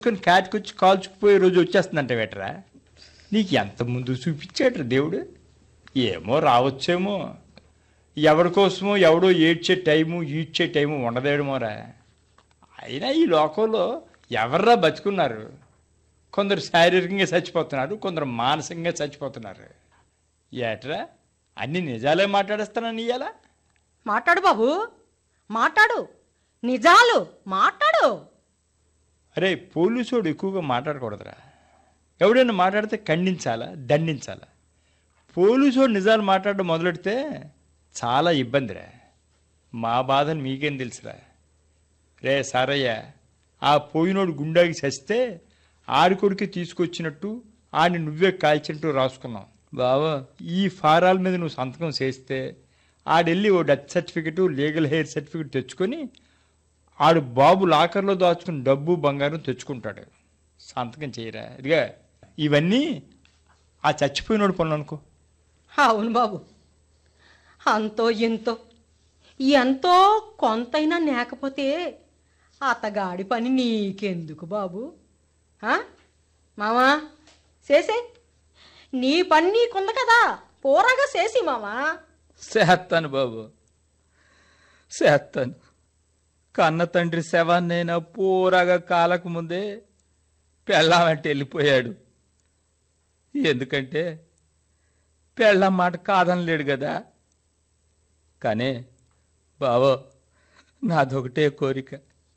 కొన్ని కాటికొచ్చి కాల్చుకుపోయే రోజు వచ్చేస్తుందంట వేటరా నీకు ఎంత ముందు చూపించాడు దేవుడు ఏమో రావచ్చేమో ఎవరి కోసమో ఎవడో ఏడ్చే టైము ఈడ్చే టైము ఉండదేడమోరా అయినా ఈ లోకంలో ఎవర్రా బతుకున్నారు కొందరు శారీరకంగా చచ్చిపోతున్నారు కొందరు మానసికంగా చచ్చిపోతున్నారు ఏట్రా అన్ని నిజాలే మాట్లాడేస్తానని ఇయ్యాలా మాట్లాడు బాబు మాట్లాడు నిజాలు మాట్లాడు అరే పోలీసోడు ఎక్కువగా మాట్లాడకూడదురా ఎవడైనా మాట్లాడితే ఖండించాలా దండించాలా పోలీసోడు నిజాలు మాట్లాడడం మొదలెడితే చాలా ఇబ్బందిరా మా బాధను మీకేం తెలుసురా రే సారయ్య ఆ పోయినోడు గుండాకి చస్తే ఆడి కొడుకు తీసుకొచ్చినట్టు ఆడిని నువ్వే కాల్చినట్టు రాసుకున్నావు బావా ఈ ఫారాల మీద నువ్వు సంతకం చేస్తే ఆడెళ్ళి ఓ death certificate legal heir certificate తెచ్చుకొని ఆడు బాబు లాకర్లో దాచుకుని డబ్బు బంగారం తెచ్చుకుంటాడు సంతకం చేయరా ఇదిగా ఇవన్నీ ఆ చచ్చిపోయినోడు పనులు అనుకో అవును బాబు అంతో ఎంతో ఎంతో కొంతైనా లేకపోతే అతగాడి పని నీకెందుకు బాబు ఆ? మామా చేసే నీ పని నీకుంది కదా పోరాగా చేసి మామా చేస్తాను బాబు చేస్తాను కన్న తండ్రి శవాన్నైనా పూరగా కాలకు ముందే పెళ్ళామంటే వెళ్ళిపోయాడు ఎందుకంటే పెళ్ళం మాట కాదనలేడు కదా కానీ బావో నాదొకటే కోరిక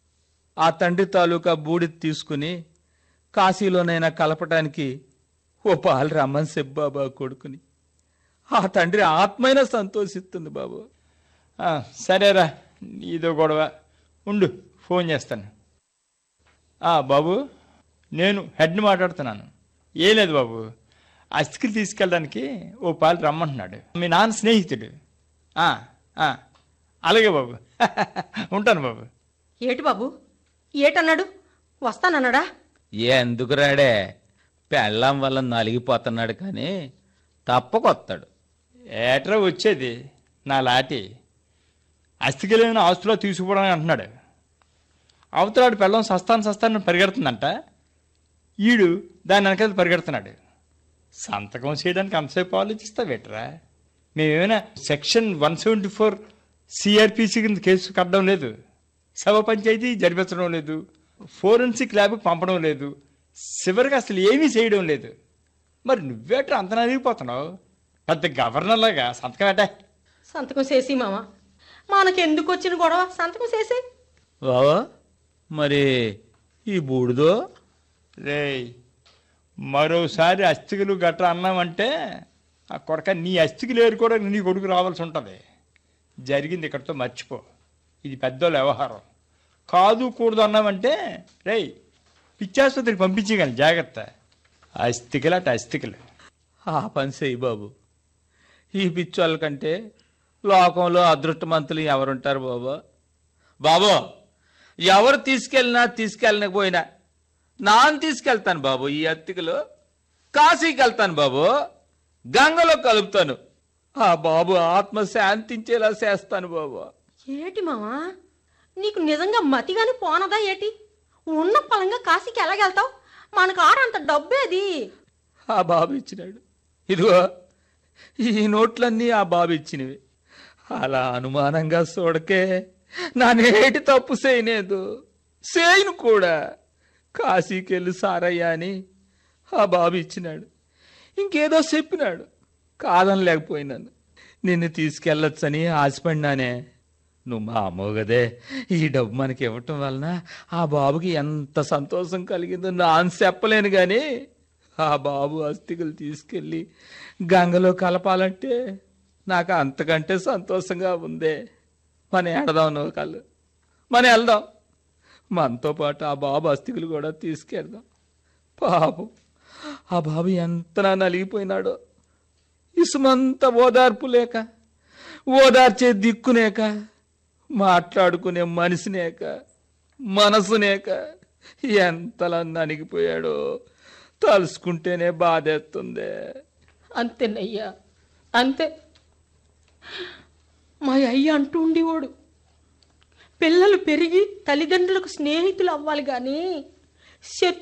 ఆ తండ్రి తాలూకా బూడి తీసుకుని కాశీలోనైనా కలపటానికి ఓ పాలు రమ్మని చెప్పు బాబా కొడుకుని ఆ తండ్రి ఆత్మైన సంతోషిస్తుంది బాబు ఆ, సరేరా ఇదో గొడవ ఉండు ఫోన్ చేస్తాను ఆ, బాబు నేను హెడ్ని మాట్లాడుతున్నాను ఏం లేదు బాబు అస్థికి తీసుకెళ్ళడానికి ఓ పాలు రమ్మంటున్నాడు మీ నాన్న స్నేహితుడు ఆ, ఆ, అలాగే బాబు ఉంటాను బాబు ఏటి బాబు ఏటన్నాడు వస్తానన్నాడా ఎందుకు రాడే పెళ్ళం వల్ల నలిగిపోతున్నాడు కానీ తప్పకొస్తాడు ఏట్రా వచ్చేది నా లాటి అస్థికలేని ఆస్తులో తీసుకుపోవడానికి అంటున్నాడు అవతలాడు పెళ్ళం సస్తాను సస్తాను పరిగెడుతుందంట ఈడు దాని వెనకాల పరిగెడుతున్నాడు సంతకం చేయడానికి అంతసేపు ఆలోచిస్తావేట్రా మేమేమైనా section one seventy four CrPC కింద కేసు కట్టడం లేదు సభ పంచాయతీ జరిపించడం లేదు ఫోరెన్సిక్ ల్యాబ్కి పంపడం లేదు చివరికి అసలు ఏమీ చేయడం లేదు మరి నువ్వేట్రా అంత నలిగిపోతున్నావు పెద్ద గవర్నర్ లాగా సంతకం ఏటా సంతకం చేసి మామ మనకెందుకు వచ్చిన గొడవ సంతకం చేసి బావా మరి ఈ బూడిదో రేయ్ మరోసారి అస్థికలు గట్రా అన్నామంటే ఆ కొడక నీ అస్థికలు ఏరుకోవడానికి నీ కొడుకు రావాల్సి ఉంటుంది జరిగింది ఇక్కడితో మర్చిపో ఇది పెద్దోళ్ళ వ్యవహారం కాదు కూడదు అన్నామంటే రేయ్ పిచ్చాసుపత్రికి పంపించగలను జాగ్రత్త అస్థికలు అట అస్థికలు ఆ పని చెయ్యి బాబు ఈ పిచ్చోళ్ళ కంటే లోకంలో అదృష్టమంతులు ఎవరుంటారు బాబు బాబు ఎవరు తీసుకెళ్ళినా తీసుకెళ్ళకపోయినా నాన్న తీసుకెళ్తాను బాబు ఈ అత్తికలో కాశీకి వెళ్తాను బాబు గంగలో కలుపుతాను ఆ బాబు ఆత్మ శాంతించేలా చేస్తాను బాబు ఏటి మామా నీకు నిజంగా మతిగాని పోనదా ఏటి ఉన్న పలంగా కాశీకి ఎలాగెళ్తావు మనకు ఆడంత డబ్బేది ఆ బాబు ఇచ్చినాడు ఇదిగో ఈ నోట్లన్నీ ఆ బాబు ఇచ్చినవి అలా అనుమానంగా చూడకే నా నేటి తప్పు చేయలేదు చేయను కూడా కాశీకెళ్ళి సారయ్య అని ఆ బాబు ఇచ్చినాడు ఇంకేదో చెప్పినాడు కాదని లేకపోయినాను నిన్ను తీసుకెళ్ళొచ్చని ఆశపడినానే నువ్వు మా అమ్మవు కదే ఈ డబ్బు మనకి ఇవ్వటం వలన ఆ బాబుకి ఎంత సంతోషం కలిగిందో నాన్న చెప్పలేను కానీ ఆ బాబు అస్థికలు తీసుకెళ్ళి గంగలో కలపాలంటే నాకు అంతకంటే సంతోషంగా ఉందే మన ఏడదాం నువ్వు కళ్ళు మన వెళ్దాం మనతో పాటు ఆ బాబు అస్థికలు కూడా తీసుకెళ్దాం పాపం ఆ బాబు ఎంత నలిగిపోయినాడో ఇసుమంత ఓదార్పు లేక ఓదార్చే దిక్కునేక మాట్లాడుకునే మనిషినేక మనసునేక ఎంతలా నలిగిపోయాడో తలుసుకుంటేనే బాధేస్తుంది అంతేనయ్యా అంతే మా అయ్య అంటూ ఉండేవాడు పిల్లలు పెరిగి తల్లిదండ్రులకు స్నేహితులు అవ్వాలి కానీ చెట్టు